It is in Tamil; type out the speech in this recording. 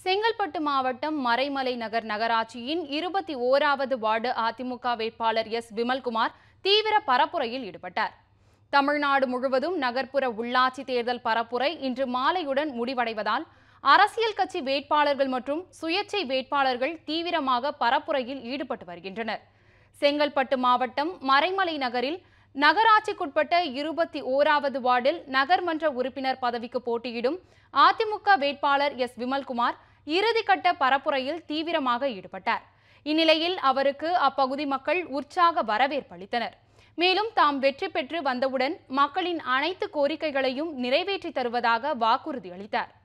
செங்கல்பட்டு மாவட்டம் மறைமலை நகர் நகராட்சியின் இருபத்தி ஓராவது வார்டு அதிமுக வேட்பாளர் எஸ் விமல்குமார் தீவிர பரப்புரையில் ஈடுபட்டார் தமிழ்நாடு முழுவதும் நகர்ப்புற உள்ளாட்சி தேர்தல் பரப்புரை இன்று மாலையுடன் முடிவடைவதால் அரசியல் கட்சி வேட்பாளர்கள் மற்றும் சுயேட்சை வேட்பாளர்கள் தீவிரமாக பரப்புரையில் ஈடுபட்டு வருகின்றனர் செங்கல்பட்டு மாவட்டம் மறைமலை நகரில் நகராட்சிக்குட்பட்ட இருபத்தி ஓராவது வார்டில் நகர்மன்ற உறுப்பினர் பதவிக்கு போட்டியிடும் அதிமுக வேட்பாளர் எஸ் விமல்குமார் இறுதிக்கட்ட பரப்புரையில் தீவிரமாக ஈடுபட்டார் இந்நிலையில் அவருக்கு அப்பகுதி மக்கள் உற்சாக வரவேற்பளித்தனர் மேலும் தாம் வெற்றி பெற்று வந்தவுடன் மக்களின் அனைத்து கோரிக்கைகளையும் நிறைவேற்றி தருவதாக வாக்குறுதி அளித்தார்